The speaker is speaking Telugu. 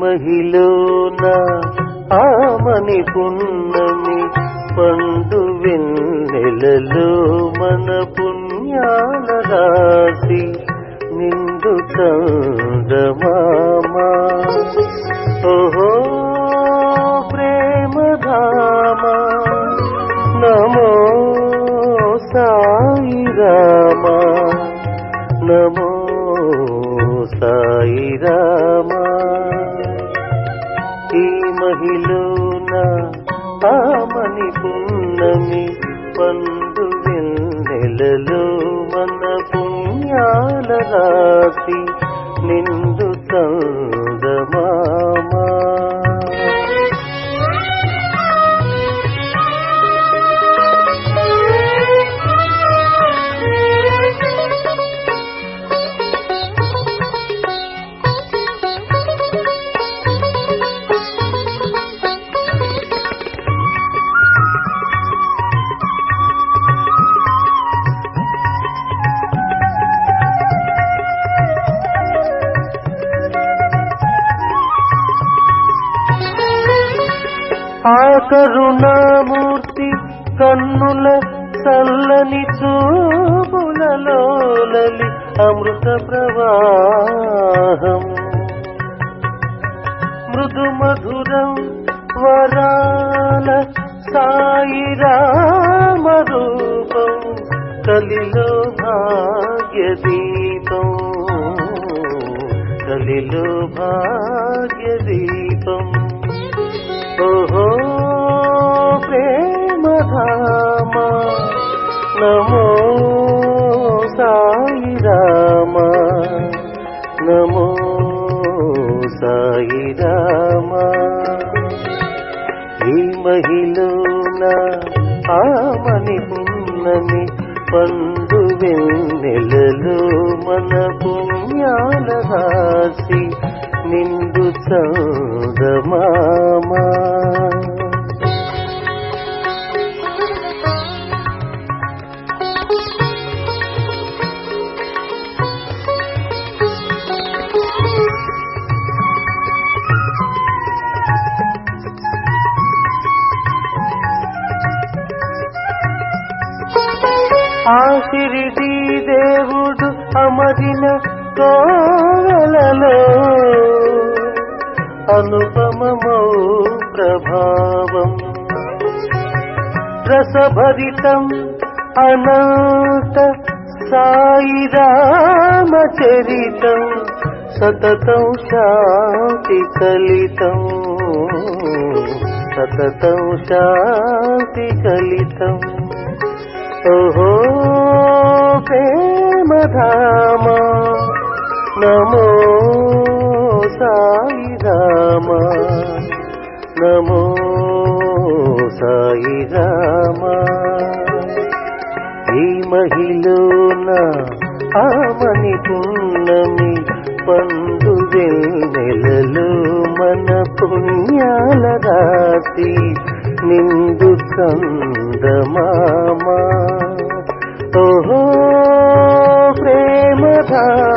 మహిళన ఆమని పున్నమి పండు వెన్నెలలో మన పుణ్యాల రాశి నిండు చందమామా ఓహో ప్రేమధామ నమో సాయి రామ నమో సాయి రామ ఈ మహిళన ఆమని పున్నమి పండు వెన్నెలలో మన పుణ్యాల రాశి నిండు చందమామా ఆ కరుణామూర్తి కన్నుల చల్లని చూపులలోలలి అమృత ప్రవాహం మృదు మధురం వరాల సాయి రామ రూపం కలిలో భాగ్య దీపం కలిలో భాగ్య దీపం ఓహో ప్రేమధామ నమో సాయి రామ నమో సాయి రామ ఈ మహిళన ఆమని పున్నమి పండు వెన్నెలలో మన పుణ్యాల రాశి నిండు చందమామా ఆ షిరిడి దేవుడు అమరిన కోవలలో అనుపమమౌ ప్రభావం రసభరితం అనంత సాయి రామచరితం సతతం శాంతి కలితం సతతం శాంతి కలితం ఓహో ప్రేమధామ నమో సాయి రామ నమో సాయి రామ ఈ మహిళన ఆమని పున్నమి పండు వెన్నెలలో మన పుణ్యాల రాశి నిండు చందమామా ఓహో ప్రేమధామ